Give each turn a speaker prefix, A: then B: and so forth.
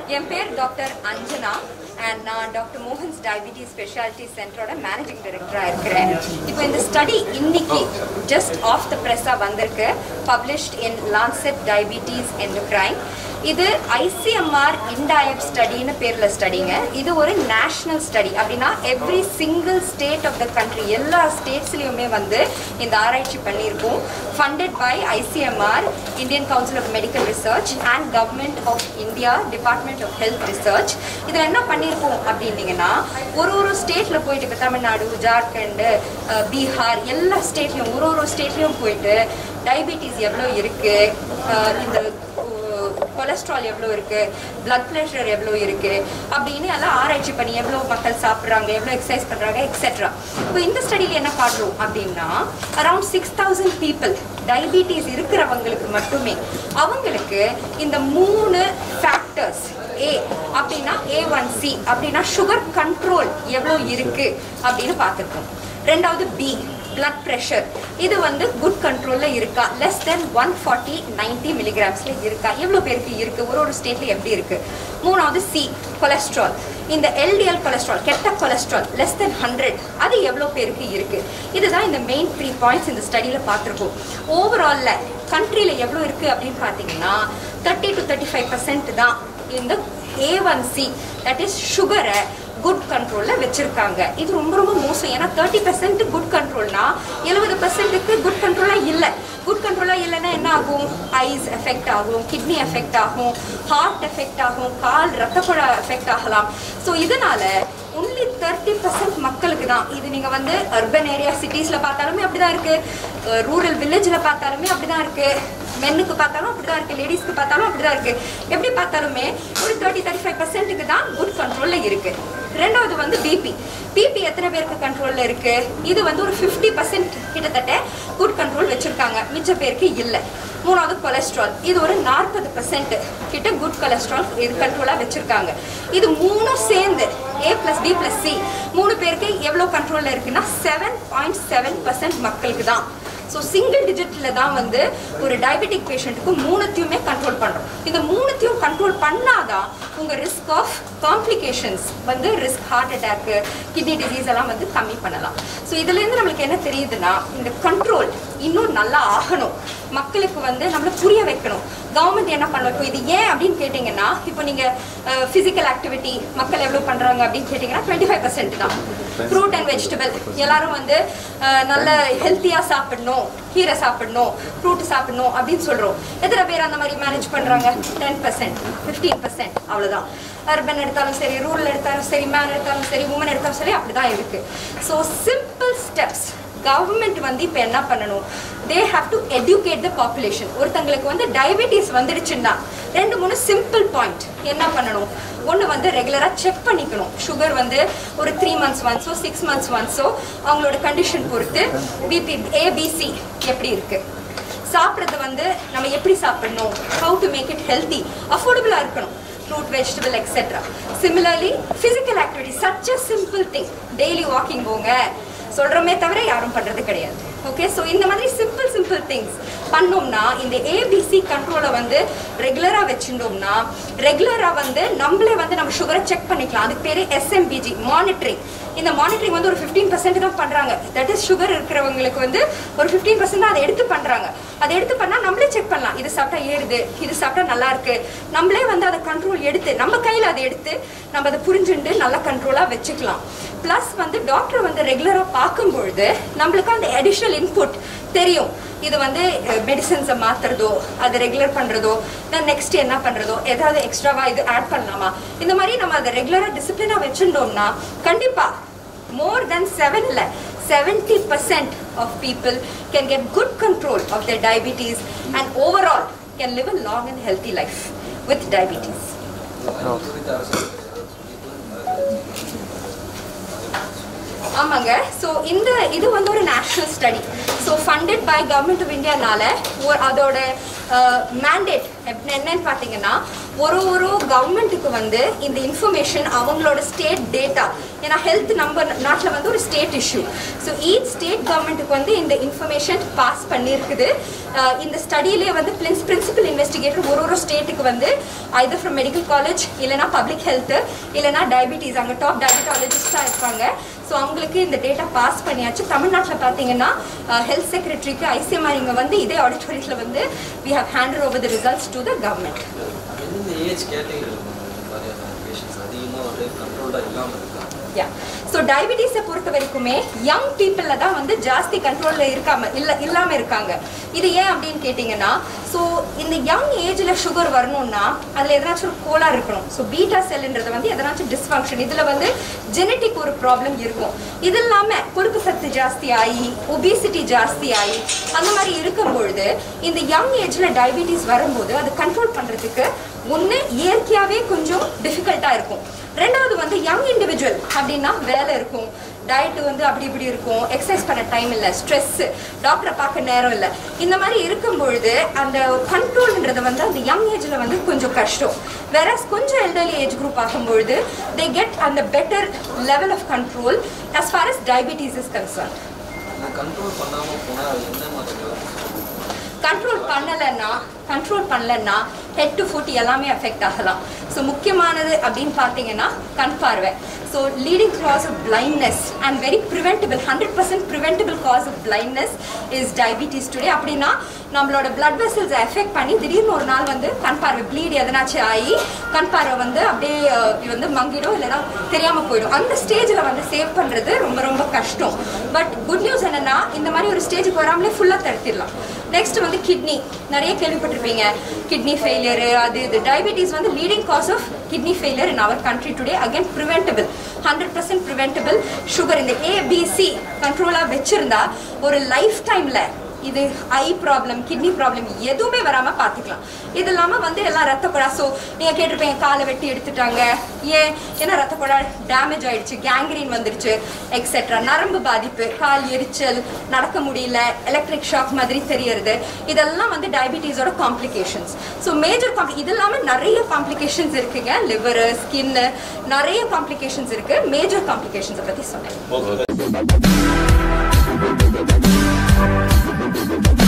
A: என் பேர் doctor Anjana and நான் doctor Mohan's diabetes speciality சென்டரோட மேனேஜிங் டைரக்டராக இருக்கிறேன் இப்போ இந்த ஸ்டடி இன்னைக்கு ஜஸ்ட் ஆஃப் த ப்ரெஸ்ஸாக வந்திருக்கு published in Lancet diabetes endocrine இது ஐசிஎம்ஆர் இன்டயப் ஸ்டடின்னு பேரில் ஸ்டடிங்க இது ஒரு நேஷ்னல் ஸ்டடி அப்படின்னா every single state of the country எல்லா ஸ்டேட்ஸ்லையுமே வந்து இந்த ஆராய்ச்சி பண்ணியிருக்கோம் funded by ICMR Indian council of medical research and government of India department of health research இதில் என்ன பண்ணியிருக்கோம் அப்படின்னீங்கன்னா ஒரு ஒரு ஸ்டேட்டில் போயிட்டு இப்போ தமிழ்நாடு ஜார்க்கண்டு அஹ், பீகார் எல்லா ஸ்டேட்லையும் ஒரு ஒரு ஸ்டேட்லையும் போயிட்டு டயபிட்டிஸ் எவ்வளோ இருக்குது இந்த கொலஸ்ட்ரால் எவ்வளோ இருக்கு பிளட் ப்ரெஷர் எவ்வளோ இருக்கு அப்படின்னு எல்லாம் ஆராய்ச்சி பண்ணி எவ்வளோ மக்கள் சாப்பிட்றாங்க எவ்வளோ எக்ஸசைஸ் பண்ணுறாங்க எக்ஸெட்ரா இப்போ இந்த ஸ்டடியில் என்ன காட்டுறோம் அப்படின்னா around six thousand people diabetes இருக்கிறவங்களுக்கு மட்டுமே அவங்களுக்கு இந்த மூணு ஃபேக்டர்ஸ் ஏ அப்படின்னா ஏ ஒன் சி அப்படின்னா சுகர் கண்ட்ரோல் எவ்வளோ இருக்கு அப்படின்னு பார்த்துருக்கோம் ரெண்டாவது பி பிளட் ப்ரெஷர் இது வந்து குட் கண்ட்ரோலில் இருக்கா less than one forty ninety மில்லிகிராம்ஸில் இருக்கா எவ்வளோ பேருக்கு இருக்கு ஒரு ஒரு ஸ்டேட்டில் எப்படி இருக்கு மூணாவது சி கொலஸ்ட்ரால் இந்த எல்டிஎல் கொலஸ்ட்ரால் கெட்ட கொலஸ்ட்ரால் லெஸ் தென் ஹண்ட்ரட் அது எவ்வளோ பேருக்கு இருக்கு இதுதான் இந்த மெயின் த்ரீ பாயிண்ட்ஸ் இந்த ஸ்டடியில் பார்த்துருக்கோம் ஓவராலில் கண்ட்ரியில் எவ்வளோ இருக்கு அப்படின்னு பார்த்தீங்கன்னா thirty to thirty five percent தான் இந்த A one C that is சுகரை குட் கண்ட்ரோலில் வச்சுருக்காங்க இது ரொம்ப ரொம்ப மோசம் ஏன்னா தேர்ட்டி பர்சன்ட் குட் கண்ட்ரோல்னா எழுபது பர்சன்ட்டுக்கு குட் கண்ட்ரோலாக இல்லை குட் கண்ட்ரோலாக இல்லைன்னா என்ன ஆகும் ஐஸ் எஃபெக்ட் ஆகும் கிட்னி எஃபெக்ட் ஆகும் ஹார்ட் எஃபெக்ட் ஆகும் கால் ரத்த குழா எஃபெக்ட் ஆகலாம் ஸோ இதனால ஒன்லி தேர்ட்டி பர்சன்ட் மக்களுக்கு தான் இது நீங்கள் வந்து அர்பன் ஏரியா சிட்டிஸில் பார்த்தாலுமே அப்படி தான் இருக்குது ரூரல் வில்லேஜில் பார்த்தாலுமே அப்படி தான் இருக்குது மென்னுக்கு பார்த்தாலும் அப்படி தான் இருக்குது லேடிஸ்க்கு பார்த்தாலும் அப்படி தான் இருக்குது எப்படி பார்த்தாலுமே ஒரு தேர்ட்டி தேர்ட்டி ஃபைவ் பர்சன்ட்டுக்கு தான் குட் கண்ட்ரோலில் இருக்குது ரெண்டாவது வந்து பிபி பிபி எத்தனை பேருக்கு கண்ட்ரோலில் இருக்குது இது வந்து ஒரு ஃபிஃப்டி பர்சன்ட் கிட்டத்தட்ட குட் கண்ட்ரோல் வச்சுருக்காங்க மிச்ச பேருக்கு இல்லை மூணாவது கொலஸ்ட்ரால் இது ஒரு நாற்பது பர்சன்ட் கிட்ட குட் கொலஸ்ட்ரால் இது கண்ட்ரோலாக வச்சுருக்காங்க இது மூணும் சேர்ந்து A plus B plus C மூணு பேருக்கு எவ்வளோ கண்ட்ரோலில் இருக்குன்னா செவன் பாயிண்ட் செவன் பர்சன்ட் மக்களுக்கு தான் ஸோ சிங்கிள் டிஜிட்டில் தான் வந்து ஒரு டயபெட்டிக் பேஷண்ட்டுக்கு மூணுத்தையுமே கண்ட்ரோல் பண்ணுறோம் இந்த மூணுத்தையும் கண்ட்ரோல் பண்ணாதான் உங்கள் ரிஸ்க் ஆஃப் காம்ப்ளிகேஷன்ஸ் வந்து risk heart attack kidney disease எல்லாம் வந்து கம்மி பண்ணலாம் ஸோ இதுலேருந்து நம்மளுக்கு என்ன தெரியுதுன்னா இந்த கண்ட்ரோல் இன்னும் நல்லா ஆகணும் மக்களுக்கு வந்து நம்மளை புரிய வைக்கணும் கவர்மெண்ட் என்ன பண்ணணும் இப்போ இது ஏன் அப்படின்னு கேட்டிங்கன்னா இப்போ நீங்கள் ஃபிசிக்கல் ஆக்டிவிட்டி மக்கள் எவ்வளோ பண்ணுறாங்க அப்படின்னு கேட்டிங்கன்னா டுவெண்ட்டி ஃபைவ் பர்சன்ட் தான் ஃப்ரூட் அண்ட் வெஜிடபிள் எல்லாரும் வந்து அஹ், நல்ல ஹெல்த்தியாக சாப்பிடணும் கீரை சாப்பிடணும் ஃப்ரூட் சாப்பிடணும் அப்படின்னு சொல்கிறோம் எத்தனை பேர் அந்த மாதிரி மேனேஜ் பண்ணுறாங்க டென் பர்சன்ட் ஃபிஃப்டீன் பர்சன்ட் அவ்வளோதான் அர்பன் எடுத்தாலும் சரி ரூரல் எடுத்தாலும் சரி மேன் எடுத்தாலும் சரி உமன் எடுத்தாலும் சரி அப்படி தான் இருக்குது ஸோ சிம்பிள் ஸ்டெப்ஸ் கவர்மெண்ட் வந்து இப்போ என்ன பண்ணணும் they have to educate the population ஒருத்தங்களுக்கு வந்து டயபெட்டிஸ் வந்துடுச்சுன்னா ரெண்டு மூணு சிம்பிள் பாயிண்ட் என்ன பண்ணணும் ஒன்று வந்து ரெகுலராக செக் பண்ணிக்கணும் சுகர் வந்து ஒரு த்ரீ மந்த்ஸ் ஒன்ஸோ சிக்ஸ் மந்த்ஸ் ஒன்ஸோ அவங்களோட கண்டிஷன் பொறுத்து பிபி ஏபிசி எப்படி இருக்கு சாப்பிட்றது வந்து நம்ம எப்படி சாப்பிடணும் how to make it healthy அஃபோர்டபுளாக இருக்கணும் fruit vegetable etcetera similarly physical activity such a simple thing daily walking போங்க சொல்கிறோமே தவிர யாரும் பண்ணுறது கிடையாது ஓகே ஸோ இந்த மாதிரி சிம்பிள் சிம்பிள் திங்ஸ் பண்ணோம்னா இந்த ஏபிசி கண்ட்ரோலை வந்து ரெகுலராக வச்சுட்டோம்னா ரெகுலராக வந்து நம்மளே வந்து நம்ம சுகரை செக் பண்ணிக்கலாம் அதுக்கு பேர் எஸ்எம்பிஜி மானிட்டரிங் இந்த மானிட்டரிங் வந்து ஒரு ஃபிஃப்டீன் பர்சன்ட் தான் பண்ணுறாங்க தட் இஸ் சுகர் இருக்கிறவங்களுக்கு வந்து ஒரு ஃபிஃப்டீன் பர்சன்ட் தான் அதை எடுத்து பண்ணுறாங்க அதை எடுத்து பண்ணால் நம்மளே செக் பண்ணலாம் இது சாப்பிட்டா ஏறுது இது சாப்பிட்டா நல்லா இருக்கு நம்மளே வந்து அதை கண்ட்ரோல் எடுத்து நம்ம கையில் அதை எடுத்து நம்ம அதை புரிஞ்சுட்டு நல்லா கண்ட்ரோலாக வச்சுக்கலாம் ப்ளஸ் வந்து டாக்டர் வந்து ரெகுலராக பார்க்கும் பொழுது நம்மளுக்கு அந்த அடிஷ்னல் இன்புட் தெரியும் இது வந்து மெடிசன்ஸை மாற்றுறதோ அதை ரெகுலர் பண்ணுறதோ தென் நெக்ஸ்ட் என்ன பண்ணுறதோ ஏதாவது எக்ஸ்ட்ராவாக இது ஆட் பண்ணலாமா இந்த மாதிரி நம்ம அதை ரெகுலராக டிசிப்ளினாக வச்சுட்டோம்னா கண்டிப்பாக more than 7 இல்ல 70% of people can get good control of their diabetes and overall can live a long and healthy life with diabetes. ஆமாங்க ஸோ இந்த இது வந்து ஒரு national study so funded by government of இந்தியானால அதோட மேண்டேட் என்னன்னு பார்த்தீங்கன்னா ஒரு ஒரு கவர்மெண்ட்டுக்கு வந்து இந்த இன்ஃபர்மேஷன் அவங்களோட ஸ்டேட் டேட்டா ஏன்னா ஹெல்த் நம்பர் நாட்டில் வந்து ஒரு state issue so each state கவர்மெண்ட்டுக்கு வந்து இந்த இன்ஃபர்மேஷன் பாஸ் பண்ணியிருக்குது அஹ் இந்த ஸ்டடியிலே வந்து பிரின்ஸ் பிரின்சிபல் இன்வெஸ்டிகேட்டர் ஒரு ஒரு ஸ்டேட்டுக்கு வந்து ஐதர் ஃப்ரம் மெடிக்கல் காலேஜ் இல்லைனா பப்ளிக் ஹெல்த் இல்லைனா டயபிட்டிஸ் அங்கே டாப் டயபிட்டாலஜிஸ்டாக இருப்பாங்க ஸோ அவங்களுக்கு இந்த டேட்டா பாஸ் பண்ணியாச்சு தமிழ்நாட்டில் பார்த்தீங்கன்னா ஹெல்த் செக்ரட்டரிக்கு ஐசிஎம்ஆர் இங்கே வந்து இதே ஆடிட்டோரியத்தில் வந்து we have handed over the results to the government
B: எந்தெந்த ஏஜ் கேட்டகரியில் இந்த மாதிரியான பேஷண்ட்ஸ் அதிகமாக வந்து கண்ட்ரோல்டாக இல்லாமல் இருக்கா
A: யா ஸோ டயபிட்டிஸை பொறுத்த வரைக்குமே யங் பீப்புளில் தான் வந்து ஜாஸ்தி கண்ட்ரோலில் இருக்காம இல்லை இல்லாமல் இருக்காங்க இது ஏன் அப்படின்னு கேட்டிங்கன்னா ஸோ இந்த யங் ஏஜில் சுகர் வரணும்னா அதில் எதனாச்சும் ஒரு கோளாறு இருக்கணும் ஸோ பீட்டா செல்ன்றது வந்து எதனாச்சும் டிஸ்ஃபங்க்ஷன் இதில் வந்து ஜெனட்டிக் ஒரு ப்ராப்ளம் இருக்கும் இது இல்லாமல் கொழுப்பு சத்து ஜாஸ்தி ஆகி ஒபிசிட்டி ஜாஸ்தி ஆகி அந்த மாதிரி இருக்கும் பொழுது இந்த யங் ஏஜில் டயபிட்டிஸ் வரும்போது அது கண்ட்ரோல் பண்ணுறதுக்கு ஒன்று இயற்கையாகவே கொஞ்சம் டிஃபிகல்ட்டாக இருக்கும் ரெண்டாவது வந்து யங் இண்டிவிஜுவல் அப்படின்னா வேலை இருக்கும் டயட் வந்து அப்படி இப்படி இருக்கும் எக்ஸசைஸ் பண்ண டைம் இல்லை ஸ்ட்ரெஸ் டாக்டரை பார்க்க நேரம் இல்லை இந்த மாதிரி இருக்கும் பொழுது அந்த கண்ட்ரோல்ன்றது வந்து அந்த யங் ஏஜில் வந்து கொஞ்சம் கஷ்டம் வேற கொஞ்சம் எல்டர்லி ஏஜ் குரூப் ஆகும்பொழுது தே கெட் அந்த better level of control as far as diabetes is concerned
B: இந்த கண்ட்ரோல் பண்ணாமல் போனால் அது என்ன மாதிரி
A: கண்ட்ரோல் பண்ணலைன்னா கண்ட்ரோல் பண்ணலன்னா ஹெட் டு ஃபுட் எல்லாமே அஃபெக்ட் ஆகலாம் ஸோ முக்கியமானது அப்படின்னு பார்த்தீங்கன்னா கண் பார்வை so leading cause of blindness and very preventable hundred percent preventable cause of blindness is diabetes today அப்படின்னா நம்மளோட பிளட் வெசல்ஸை எஃபெக்ட் பண்ணி திடீர்னு ஒரு நாள் வந்து கண் பார்வை ப்ளீட் எதனாச்சும் ஆகி கண் பார்வை வந்து அப்படியே அஹ், இது வந்து மங்கிடும் இல்லைன்னா தெரியாமல் போயிடும் அந்த ஸ்டேஜில் வந்து சேவ் பண்ணுறது ரொம்ப ரொம்ப கஷ்டம் பட் குட் நியூஸ் என்னன்னா இந்த மாதிரி ஒரு ஸ்டேஜுக்கு வராமலே ஃபுல்லாக தடுத்திடலாம் நெக்ஸ்ட் வந்து கிட்னி நிறைய கேள்விப்பட்டிருப்பீங்க கிட்னி ஃபெயிலியர் அது இது டயபிட்டிஸ் வந்து leading cause of kidney failure in our country today again preventable hundred percent preventable sugar இந்த ஏபிசி கண்ட்ரோலாக வச்சிருந்தா ஒரு லைஃப் டைமில் இது ஐ ப்ராப்ளம் கிட்னி ப்ராப்ளம் எதுவுமே வராமல் பார்த்துக்கலாம் இது இல்லாமல் வந்து எல்லாம் ரத்த குழா ஸோ நீங்கள் கேட்டிருப்பீங்க காலை வெட்டி எடுத்துட்டாங்க ஏன் ஏன்னா ரத்த குழா டேமேஜ் ஆயிடுச்சு கேங்க்ரீன் வந்துருச்சு எக்ஸெட்ரா நரம்பு பாதிப்பு கால் எரிச்சல் நடக்க முடியல எலக்ட்ரிக் ஷாக் மாதிரி தெரியறது இதெல்லாம் வந்து டயபிட்டிஸோட காம்ப்ளிகேஷன்ஸ் ஸோ மேஜர் காம்ப்ளி இது இல்லாமல் நிறைய காம்ப்ளிகேஷன்ஸ் இருக்குங்க லிவர் ஸ்கின்னு நிறைய காம்ப்ளிகேஷன்ஸ் இருக்கு மேஜர் காம்ப்ளிகேஷன்ஸை பற்றி சொன்னேன்
C: Okay.